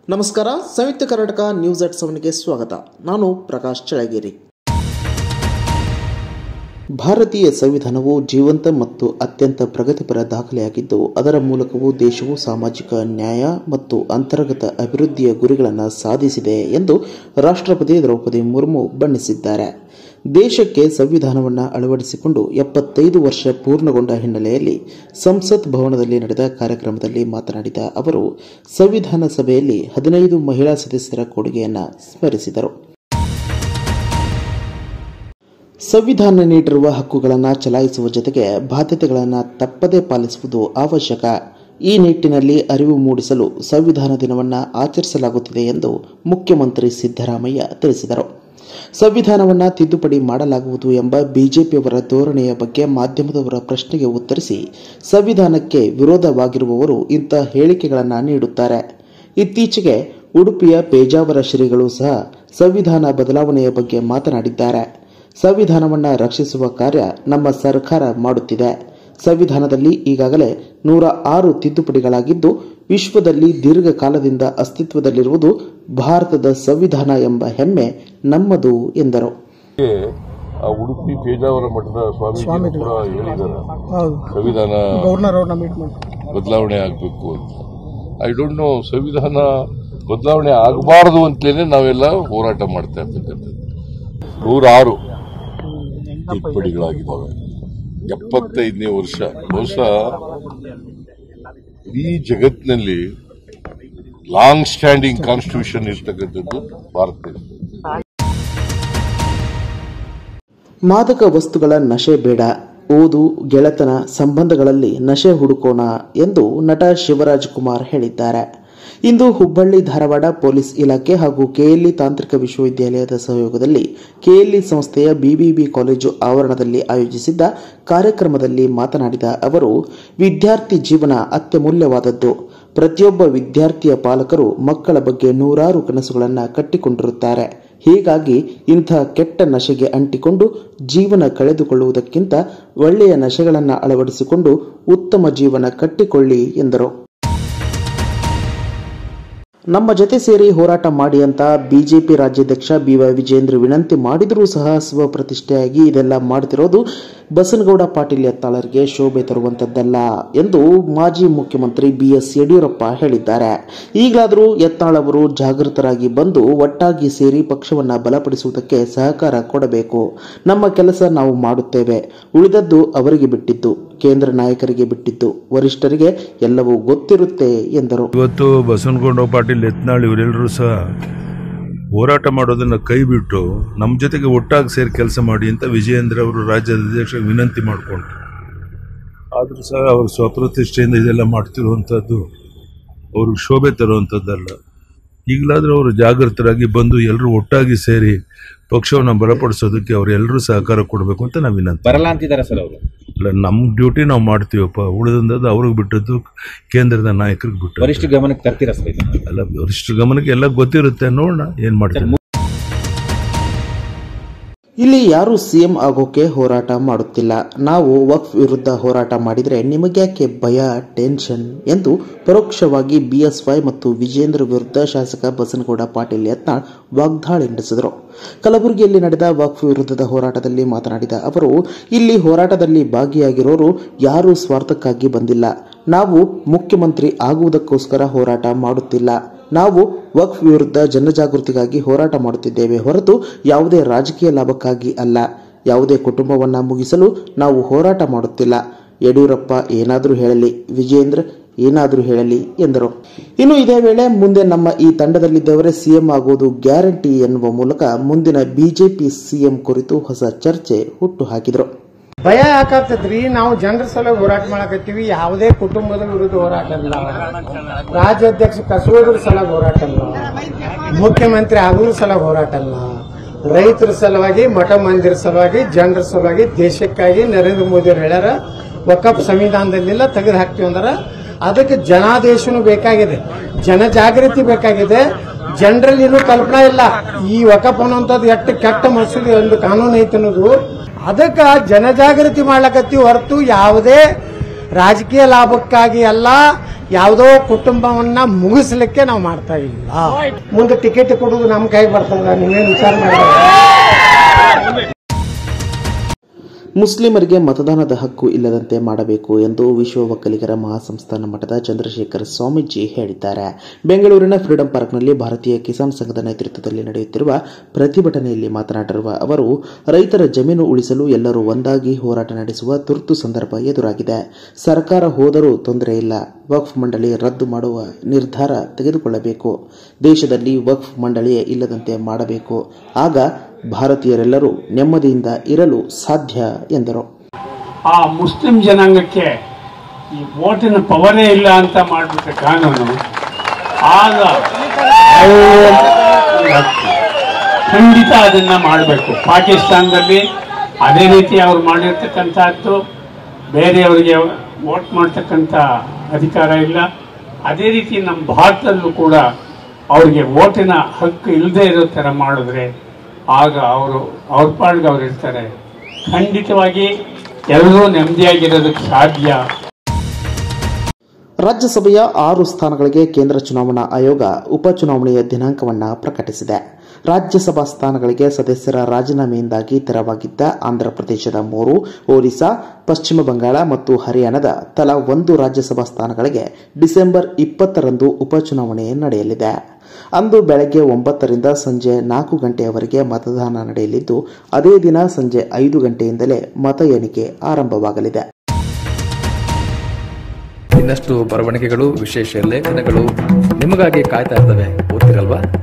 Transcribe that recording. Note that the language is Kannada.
ನಮಸ್ಕಾರ ಸಂಯುಕ್ತ ಕರ್ನಾಟಕ ನ್ಯೂಸ್ ಅಟ್ ಸೆವೆನ್ಗೆ ಸ್ವಾಗತ ನಾನು ಪ್ರಕಾಶ್ ಚಳಗೇರಿ ಭಾರತೀಯ ಸಂವಿಧಾನವು ಜೀವಂತ ಮತ್ತು ಅತ್ಯಂತ ಪ್ರಗತಿಪರ ದಾಖಲೆಯಾಗಿದ್ದು ಅದರ ಮೂಲಕವೂ ದೇಶವು ಸಾಮಾಜಿಕ ನ್ಯಾಯ ಮತ್ತು ಅಂತರ್ಗತ ಅಭಿವೃದ್ಧಿಯ ಗುರಿಗಳನ್ನು ಸಾಧಿಸಿದೆ ಎಂದು ರಾಷ್ಟ್ರಪತಿ ದ್ರೌಪದಿ ಮುರ್ಮು ಬಣ್ಣಿಸಿದ್ದಾರೆ ದೇಶಕ್ಕೆ ಸಂವಿಧಾನವನ್ನು ಅಳವಡಿಸಿಕೊಂಡು ಎಪ್ಪತ್ತೈದು ವರ್ಷ ಪೂರ್ಣಗೊಂಡ ಹಿನ್ನೆಲೆಯಲ್ಲಿ ಸಂಸತ್ ಭವನದಲ್ಲಿ ನಡೆದ ಕಾರ್ಯಕ್ರಮದಲ್ಲಿ ಮಾತನಾಡಿದ ಅವರು ಸಂವಿಧಾನ ಸಭೆಯಲ್ಲಿ ಹದಿನೈದು ಮಹಿಳಾ ಸದಸ್ಯರ ಕೊಡುಗೆಯನ್ನು ಸ್ಮರಿಸಿದರು ಸಂವಿಧಾನ ನೀಡಿರುವ ಹಕ್ಕುಗಳನ್ನು ಚಲಾಯಿಸುವ ಜೊತೆಗೆ ಬಾಧ್ಯತೆಗಳನ್ನು ತಪ್ಪದೇ ಪಾಲಿಸುವುದು ಅವಶ್ಯಕ ಈ ನಿಟ್ಟಿನಲ್ಲಿ ಅರಿವು ಮೂಡಿಸಲು ಸಂವಿಧಾನ ದಿನವನ್ನು ಆಚರಿಸಲಾಗುತ್ತಿದೆ ಎಂದು ಮುಖ್ಯಮಂತ್ರಿ ಸಿದ್ದರಾಮಯ್ಯ ತಿಳಿಸಿದರು ಸಂವಿಧಾನವನ್ನು ತಿದ್ದುಪಡಿ ಮಾಡಲಾಗುವುದು ಎಂಬ ಬಿಜೆಪಿಯವರ ಧೋರಣೆಯ ಬಗ್ಗೆ ಮಾಧ್ಯಮದವರ ಪ್ರಶ್ನೆಗೆ ಉತ್ತರಿಸಿ ಸಂವಿಧಾನಕ್ಕೆ ವಿರೋಧವಾಗಿರುವವರು ಇಂಥ ಹೇಳಿಕೆಗಳನ್ನು ನೀಡುತ್ತಾರೆ ಇತ್ತೀಚೆಗೆ ಉಡುಪಿಯ ಪೇಜಾವರ ಶ್ರೀಗಳು ಸಹ ಸಂವಿಧಾನ ಬದಲಾವಣೆಯ ಬಗ್ಗೆ ಮಾತನಾಡಿದ್ದಾರೆ ಸಂವಿಧಾನವನ್ನು ರಕ್ಷಿಸುವ ಕಾರ್ಯ ನಮ್ಮ ಸರ್ಕಾರ ಮಾಡುತ್ತಿದೆ ಸಂವಿಧಾನದಲ್ಲಿ ಈಗಾಗಲೇ ನೂರ ಆರು ತಿದ್ದುಪಡಿಗಳಾಗಿದ್ದು ವಿಶ್ವದಲ್ಲಿ ದೀರ್ಘಕಾಲದಿಂದ ಅಸ್ತಿತ್ವದಲ್ಲಿರುವುದು ಭಾರತದ ಸಂವಿಧಾನ ಎಂಬ ಹೆಮ್ಮೆ ನಮ್ಮದು ಎಂದರು ಆ ಉಡುಪಿ ಪೇಜಾವರ ಮಠದ ಸ್ವಾಮೀಜಿ ಕೂಡ ಹೇಳಿದ್ದಾರೆ ಹೌದು ಸಂವಿಧಾನ ಗವರ್ನರ್ ಅವ್ರನ್ನ ಮೀಟ್ ಮಾಡಿ ಬದಲಾವಣೆ ಆಗಬೇಕು ಅಂತ ಐ ಡೋಂಟ್ ನೋ ಸಂವಿಧಾನ ಬದಲಾವಣೆ ಆಗಬಾರದು ಅಂತಲೇ ನಾವೆಲ್ಲ ಹೋರಾಟ ಮಾಡ್ತಾ ಇರ್ತಕ್ಕಂಥದ್ದು ನೂರಾರು ತಿದ್ದುಪಡಿಗಳಾಗಿದ್ದಾವೆ ಎಪ್ಪತ್ತೈದನೇ ವರ್ಷ ಬಹುಶಃ ಇಡೀ ಜಗತ್ತಿನಲ್ಲಿ ಲಾಂಗ್ ಸ್ಟ್ಯಾಂಡಿಂಗ್ ಕಾನ್ಸ್ಟಿಟ್ಯೂಷನ್ ಇರ್ತಕ್ಕಂಥದ್ದು ಭಾರತ ದೇಶ ಮಾದಕ ವಸ್ತುಗಳ ನಶೆ ಬೇಡ ಓದು ಗೆಳೆತನ ಸಂಬಂಧಗಳಲ್ಲಿ ನಶೆ ಹುಡುಕೋಣ ಎಂದು ನಟ ಶಿವರಾಜ್ ಕುಮಾರ್ ಹೇಳಿದ್ದಾರೆ ಇಂದು ಹುಬ್ಬಳ್ಳಿ ಧಾರವಾಡ ಪೊಲೀಸ್ ಇಲಾಖೆ ಹಾಗೂ ಕೆಎಲ್ಇ ತಾಂತ್ರಿಕ ವಿಶ್ವವಿದ್ಯಾಲಯದ ಸಹಯೋಗದಲ್ಲಿ ಕೆಎಲ್ಇ ಸಂಸ್ಥೆಯ ಬಿಬಿಬಿ ಕಾಲೇಜು ಆವರಣದಲ್ಲಿ ಆಯೋಜಿಸಿದ್ದ ಕಾರ್ಯಕ್ರಮದಲ್ಲಿ ಮಾತನಾಡಿದ ಅವರು ವಿದ್ಯಾರ್ಥಿ ಜೀವನ ಅತ್ಯಮೂಲ್ಯವಾದದ್ದು ಪ್ರತಿಯೊಬ್ಬ ವಿದ್ಯಾರ್ಥಿಯ ಪಾಲಕರು ಮಕ್ಕಳ ಬಗ್ಗೆ ನೂರಾರು ಕನಸುಗಳನ್ನು ಕಟ್ಟಿಕೊಂಡಿರುತ್ತಾರೆ ಹೀಗಾಗಿ ಇಂಥ ಕೆಟ್ಟ ನಶೆಗೆ ಅಂಟಿಕೊಂಡು ಜೀವನ ಕಳೆದುಕೊಳ್ಳುವುದಕ್ಕಿಂತ ಒಳ್ಳೆಯ ನಶೆಗಳನ್ನು ಅಳವಡಿಸಿಕೊಂಡು ಉತ್ತಮ ಜೀವನ ಕಟ್ಟಿಕೊಳ್ಳಿ ಎಂದರು ನಮ್ಮ ಜೊತೆ ಸೇರಿ ಹೋರಾಟ ಮಾಡಿ ಅಂತ ಬಿಜೆಪಿ ರಾಜ್ಯಾಧ್ಯಕ್ಷ ಬಿವೈ ವಿಜೇಂದ್ರ ವಿನಂತಿ ಮಾಡಿದರೂ ಸಹ ಸ್ವಪ್ರತಿಷ್ಠೆಯಾಗಿ ಇದೆಲ್ಲ ಮಾಡ್ತಿರೋದು ಬಸನಗೌಡ ಪಾಟೀಲ್ ಯತ್ನಾಳರಿಗೆ ಶೋಭೆ ತರುವಂತದ್ದಲ್ಲ ಎಂದು ಮಾಜಿ ಮುಖ್ಯಮಂತ್ರಿ ಬಿಎಸ್ ಯಡಿಯೂರಪ್ಪ ಹೇಳಿದ್ದಾರೆ ಈಗಲಾದರೂ ಯತ್ನಾಳ್ ಅವರು ಜಾಗೃತರಾಗಿ ಬಂದು ಒಟ್ಟಾಗಿ ಸೇರಿ ಪಕ್ಷವನ್ನ ಬಲಪಡಿಸುವುದಕ್ಕೆ ಸಹಕಾರ ಕೊಡಬೇಕು ನಮ್ಮ ಕೆಲಸ ನಾವು ಮಾಡುತ್ತೇವೆ ಉಳಿದದ್ದು ಅವರಿಗೆ ಬಿಟ್ಟಿದ್ದು ಕೇಂದ್ರ ನಾಯಕರಿಗೆ ಬಿಟ್ಟಿದ್ದು ವರಿಷ್ಠರಿಗೆ ಎಲ್ಲವೂ ಗೊತ್ತಿರುತ್ತೆ ಎಂದರು ಇವತ್ತು ಬಸವನಗೌಡ ಪಾಟೀಲ್ ಯತ್ನಾಳ್ ಇವರೆಲ್ಲರೂ ಸಹ ಹೋರಾಟ ಮಾಡೋದನ್ನು ಕೈ ಬಿಟ್ಟು ನಮ್ಮ ಜೊತೆಗೆ ಒಟ್ಟಾಗಿ ಸೇರಿ ಕೆಲಸ ಮಾಡಿ ಅಂತ ವಿಜಯೇಂದ್ರ ಅವರು ರಾಜ್ಯದ ಅಧ್ಯಕ್ಷರಿಗೆ ವಿನಂತಿ ಮಾಡಿಕೊಂಡ್ರು ಆದರೂ ಸಹ ಅವರು ಸ್ವಪ್ರತಿಷ್ಠೆಯಿಂದ ಇದೆಲ್ಲ ಮಾಡ್ತಿರುವಂಥದ್ದು ಅವ್ರಿಗೆ ಶೋಭೆ ತರುವಂಥದ್ದಲ್ಲ ಈಗಲಾದರೂ ಅವರು ಜಾಗೃತರಾಗಿ ಬಂದು ಎಲ್ಲರೂ ಒಟ್ಟಾಗಿ ಸೇರಿ ಪಕ್ಷವನ್ನು ಬಲಪಡಿಸೋದಕ್ಕೆ ಅವರೆಲ್ಲರೂ ಸಹಕಾರ ಕೊಡಬೇಕು ಅಂತ ನಾವು ವಿನಂತಿ ಬರಲ್ಲ ಅಂತಿದ್ದಾರೆ ಸರ್ ಅವರು ಇಲ್ಲ ನಮ್ಮ ಡ್ಯೂಟಿ ನಾವು ಮಾಡ್ತೀವಪ್ಪ ಉಳಿದಂಥದ್ದು ಅವ್ರಿಗೆ ಬಿಟ್ಟದ್ದು ಕೇಂದ್ರದ ನಾಯಕರಿಗೆ ಬಿಟ್ಟು ವರಿಷ್ಠ ಗಮನಕ್ಕೆ ತರ್ತೀರಾ ಸರ್ ಇದನ್ನ? ಎಲ್ಲ ವರಿಷ್ಠ ಗಮನಕ್ಕೆ ಎಲ್ಲ ಗೊತ್ತಿರುತ್ತೆ ನೋಡೋಣ ಏನ್ ಮಾಡ್ತಾರೆ ಇಲ್ಲಿ ಯಾರು ಸಿಎಂ ಆಗೋಕೆ ಹೋರಾಟ ಮಾಡುತ್ತಿಲ್ಲ ನಾವು ವಕ್ಫ್ ವಿರುದ್ಧ ಹೋರಾಟ ಮಾಡಿದರೆ ನಿಮಗ್ಯಾಕೆ ಭಯ ಟೆನ್ಷನ್ ಎಂದು ಪರೋಕ್ಷವಾಗಿ ಬಿಎಸ್ವೈ ಮತ್ತು ವಿಜೇಂದ್ರ ವಿರುದ್ಧ ಶಾಸಕ ಬಸನಗೌಡ ಪಾಟೀಲ್ ಯತ್ನಾಳ್ ವಾಗ್ದಾಳಿ ನಡೆಸಿದರು ಕಲಬುರಗಿಯಲ್ಲಿ ನಡೆದ ವಕ್ಫ್ ವಿರುದ್ಧದ ಹೋರಾಟದಲ್ಲಿ ಮಾತನಾಡಿದ ಅವರು ಇಲ್ಲಿ ಹೋರಾಟದಲ್ಲಿ ಭಾಗಿಯಾಗಿರೋರು ಯಾರೂ ಸ್ವಾರ್ಥಕ್ಕಾಗಿ ಬಂದಿಲ್ಲ ನಾವು ಮುಖ್ಯಮಂತ್ರಿ ಆಗುವುದಕ್ಕೋಸ್ಕರ ಹೋರಾಟ ಮಾಡುತ್ತಿಲ್ಲ ನಾವು ವಕ್ಫ್ ವಿರುದ್ಧ ಜನಜಾಗೃತಿಗಾಗಿ ಹೋರಾಟ ಮಾಡುತ್ತಿದ್ದೇವೆ ಹೊರತು ಯಾವುದೇ ರಾಜಕೀಯ ಲಾಭಕ್ಕಾಗಿ ಅಲ್ಲ ಯಾವುದೇ ಕುಟುಂಬವನ್ನ ಮುಗಿಸಲು ನಾವು ಹೋರಾಟ ಮಾಡುತ್ತಿಲ್ಲ ಯಡಿಯೂರಪ್ಪ ಏನಾದರೂ ಹೇಳಲಿ ವಿಜೇಂದ್ರ ಏನಾದರೂ ಹೇಳಲಿ ಎಂದರು ಇನ್ನು ಇದೇ ವೇಳೆ ಮುಂದೆ ನಮ್ಮ ಈ ತಂಡದಲ್ಲಿದ್ದವರೇ ಸಿಎಂ ಆಗುವುದು ಗ್ಯಾರಂಟಿ ಎನ್ನುವ ಮೂಲಕ ಮುಂದಿನ ಬಿಜೆಪಿ ಸಿಎಂ ಕುರಿತು ಹೊಸ ಚರ್ಚೆ ಹುಟ್ಟುಹಾಕಿದರು ಭಯ ಯಾಕಾಗ್ತದ್ರಿ ನಾವು ಜನರ ಸಲ ಹೋರಾಟ ಮಾಡಕತ್ತೀವಿ ಯಾವುದೇ ಕುಟುಂಬದ ವಿರುದ್ಧ ಹೋರಾಟ ಅಲ್ಲ ರಾಜ್ಯಾಧ್ಯಕ್ಷ ಕಸೋದ್ರ ಸಲ ಹೋರಾಟ ಅಲ್ಲ ಮುಖ್ಯಮಂತ್ರಿ ಆಗೋದ್ರ ಸಲ ಹೋರಾಟ ಅಲ್ಲ ರೈತರ ಸಲುವಾಗಿ ಮಠ ಮಂದಿರ ಸಲುವಾಗಿ ಜನರ ಸಲುವಾಗಿ ದೇಶಕ್ಕಾಗಿ ನರೇಂದ್ರ ಮೋದಿ ಅವರು ಹೇಳ್ಯಾರ ವಕಫ್ ಸಂವಿಧಾನದಲ್ಲಿಲ್ಲ ತೆಗೆದು ಹಾಕ್ತೀವಿ ಅಂದ್ರ ಅದಕ್ಕೆ ಜನಾದೇಶನು ಬೇಕಾಗಿದೆ ಜನಜಾಗೃತಿ ಬೇಕಾಗಿದೆ ಜನರಲ್ಲಿ ಇನ್ನೂ ಕಲ್ಪನಾ ಇಲ್ಲ ಈ ವಕಫ್ ಅನ್ನುವಂಥದ್ದು ಎಷ್ಟು ಕೆಟ್ಟ ಮಸೂದೆ ಒಂದು ಕಾನೂನು ಐತೆ ಅನ್ನೋದು ಅದಕ್ಕೆ ಜನಜಾಗೃತಿ ಮಾಡ್ಲಕತ್ತೀವಿ ಹೊರತು ಯಾವುದೇ ರಾಜಕೀಯ ಲಾಭಕ್ಕಾಗಿ ಅಲ್ಲ ಯಾವುದೋ ಕುಟುಂಬವನ್ನ ಮುಗಿಸ್ಲಿಕ್ಕೆ ನಾವು ಮಾಡ್ತಾ ಇಲ್ಲ ಮುಂದೆ ಟಿಕೆಟ್ ಕೊಡುವುದು ನಮ್ಮ ಕೈ ಬರ್ತದ ನೀವೇನು ವಿಚಾರ ಮಾಡಿ ಮುಸ್ಲಿಮರಿಗೆ ಮತದಾನದ ಹಕ್ಕು ಇಲ್ಲದಂತೆ ಮಾಡಬೇಕು ಎಂದು ವಿಶ್ವ ಒಕ್ಕಲಿಗರ ಮಹಾಸಂಸ್ಥಾನ ಮಠದ ಚಂದ್ರಶೇಖರ ಸ್ವಾಮೀಜಿ ಹೇಳಿದ್ದಾರೆ ಬೆಂಗಳೂರಿನ ಫ್ರೀಡಂ ಪಾರ್ಕ್ನಲ್ಲಿ ಭಾರತೀಯ ಕಿಸಾನ್ ಸಂಘದ ನೇತೃತ್ವದಲ್ಲಿ ನಡೆಯುತ್ತಿರುವ ಪ್ರತಿಭಟನೆಯಲ್ಲಿ ಮಾತನಾಡಿರುವ ಅವರು ರೈತರ ಜಮೀನು ಉಳಿಸಲು ಎಲ್ಲರೂ ಒಂದಾಗಿ ಹೋರಾಟ ನಡೆಸುವ ತುರ್ತು ಸಂದರ್ಭ ಎದುರಾಗಿದೆ ಸರ್ಕಾರ ಹೋದರೂ ತೊಂದರೆ ಇಲ್ಲ ವಕ್ಫ್ ಮಂಡಳಿ ರದ್ದು ಮಾಡುವ ನಿರ್ಧಾರ ತೆಗೆದುಕೊಳ್ಳಬೇಕು ದೇಶದಲ್ಲಿ ವಕ್ಫ್ ಮಂಡಳಿಯೇ ಇಲ್ಲದಂತೆ ಮಾಡಬೇಕು ಆಗ ಭಾರತೀಯರೆಲ್ಲರೂ ನೆಮ್ಮದಿಯಿಂದ ಇರಲು ಸಾಧ್ಯ ಎಂದರು ಆ ಮುಸ್ಲಿಂ ಜನಾಂಗಕ್ಕೆ ಈ ವೋಟಿನ ಪವರೇ ಇಲ್ಲ ಅಂತ ಮಾಡಿಬಿಟ್ರೆ ಕಾನೂನು ಆಗ ಖಂಡಿತ ಅದನ್ನ ಮಾಡಬೇಕು ಪಾಕಿಸ್ತಾನದಲ್ಲಿ ಅದೇ ರೀತಿ ಅವ್ರು ಮಾಡಿರ್ತಕ್ಕಂಥದ್ದು ಬೇರೆಯವರಿಗೆ ವೋಟ್ ಮಾಡ್ತಕ್ಕಂಥ ಅಧಿಕಾರ ಇಲ್ಲ ಅದೇ ರೀತಿ ನಮ್ಮ ಭಾರತದಲ್ಲೂ ಕೂಡ ಅವ್ರಿಗೆ ವೋಟಿನ ಹಕ್ಕು ಇಲ್ಲದೆ ಇರೋ ಥರ ಮಾಡಿದ್ರೆ ಆಗ ಅವರು ಅವ್ರ ಪಾಡ್ಗೆ ಅವ್ರು ಇರ್ತಾರೆ ಖಂಡಿತವಾಗಿ ಎಲ್ಲರೂ ನೆಮ್ಮದಿಯಾಗಿರೋದಕ್ಕೆ ಸಾಧ್ಯ ರಾಜ್ಯಸಭೆಯ ಆರು ಸ್ಥಾನಗಳಿಗೆ ಕೇಂದ್ರ ಚುನಾವಣಾ ಆಯೋಗ ಉಪಚುನಾವಣೆಯ ದಿನಾಂಕವನ್ನು ಪ್ರಕಟಿಸಿದೆ ರಾಜ್ಯಸಭಾ ಸ್ಥಾನಗಳಿಗೆ ಸದಸ್ಯರ ರಾಜೀನಾಮೆಯಿಂದಾಗಿ ತೆರವಾಗಿದ್ದ ಆಂಧ್ರಪ್ರದೇಶದ ಮೂರು ಒರಿಸ್ಸಾ ಪಶ್ಚಿಮ ಬಂಗಾಳ ಮತ್ತು ಹರಿಯಾಣದ ತಲಾ ಒಂದು ರಾಜ್ಯಸಭಾ ಸ್ಥಾನಗಳಿಗೆ ಡಿಸೆಂಬರ್ ಇಪ್ಪತ್ತರಂದು ಉಪಚುನಾವಣೆ ನಡೆಯಲಿದೆ ಅಂದು ಬೆಳಗ್ಗೆ ಒಂಬತ್ತರಿಂದ ಸಂಜೆ ನಾಲ್ಕು ಗಂಟೆಯವರೆಗೆ ಮತದಾನ ನಡೆಯಲಿದ್ದು ಅದೇ ದಿನ ಸಂಜೆ ಐದು ಗಂಟೆಯಿಂದಲೇ ಮತ ಎಣಿಕೆ ಆರಂಭವಾಗಲಿದೆ ಇನ್ನಷ್ಟು ಬರವಣಿಗೆಗಳು ವಿಶೇಷ ಲೇಖನಗಳು ನಿಮಗಾಗಿ ಕಾಯ್ತಾ ಇರ್ತವೆ ಓದ್ತಿರಲ್ವಾ